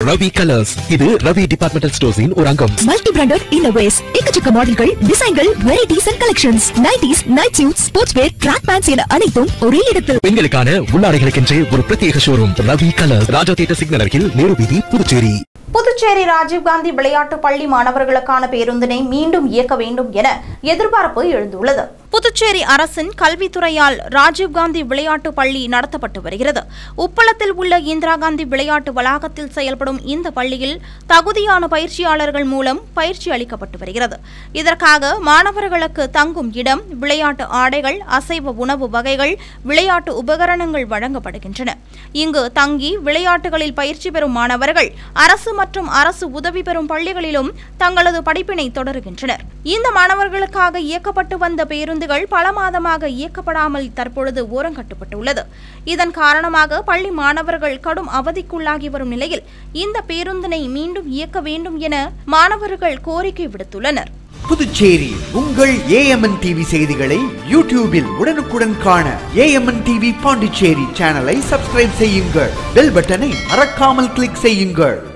Ravi colours இது Ravi departmental ஸ்டோர்ஸின் ஒரு அங்கம் மல்டி பிராண்டட் இன்னோவேஸ் எக்கச்சக்க மாடல்கள் டிசைன்கள் varieties and collections nighties night suit sports wear track pants என அனைத்தும் ஒரே இடத்தில் பெண்களுக்கான உள்ளாடைகளுக்கென்றே ஒரு பிரத்யேக showroom Ravi Colours Raja theatre signal அருகில் நேரு வீதி புதுச்சேரி புதுச்சேரி ராஜீவ்காந்தி விளையாட்டு பள்ளி மாணவர்களுக்கான பேருந்தினை மீண்டும் இயக்க வேண்டும் என எதிர்பார்ப்பு எழுந்துள்ளது புதுச்சேரி அரசின் கல்வித்துறையால் ராஜீவ்காந்தி விளையாட்டு பள்ளி நடத்தப்பட்டு வருகிறது உப்பளத்தில் உள்ள இந்திரா காந்தி விளையாட்டு வளாகத்தில் செயல்படும் இந்த பள்ளியில் தகுதியான பயிற்சியாளர்கள் மூலம் பயிற்சி அளிக்கப்பட்டு வருகிறது இதற்காக மாணவர்களுக்கு தங்கும் இடம் விளையாட்டு ஆடைகள் அசைவ உணவு வகைகள் விளையாட்டு உபகரணங்கள் வழங்கப்படுகின்றன இங்கு தங்கி விளையாட்டுகளில் பயிற்சி பெறும் மாணவர்கள் அரசு மற்றும் அரசு உதவி பெறும் பள்ளிகளிலும் தங்களது படிப்பினை தொடருகின்றனர் இந்த மாணவர்களுக்காக இயக்கப்பட்டு வந்த பேருந்துகள் பல மாதமாக இயக்கப்படாமல் தற்பொழுது ஓரங்கட்டப்பட்டுள்ளது இதன் காரணமாக பள்ளி மாணவர்கள் கடும் அவதிக்குள்ளாகி வரும் நிலையில் இந்த பேருந்தினை மீண்டும் இயக்க வேண்டும் என மாணவர்கள் கோரிக்கை விடுத்துள்ளனர் புதுச்சேரி உங்கள் ஏஎம்என் டிவி செய்திகளை யூடியூபில் உடனுக்குடன் காண ஏஎம்என் டிவி பாண்டிச்சேரி சேனலை சப்ஸ்கிரைப் செய்யுங்கள் பெல் பட்டனை மறக்காமல் கிளிக் செய்யுங்கள்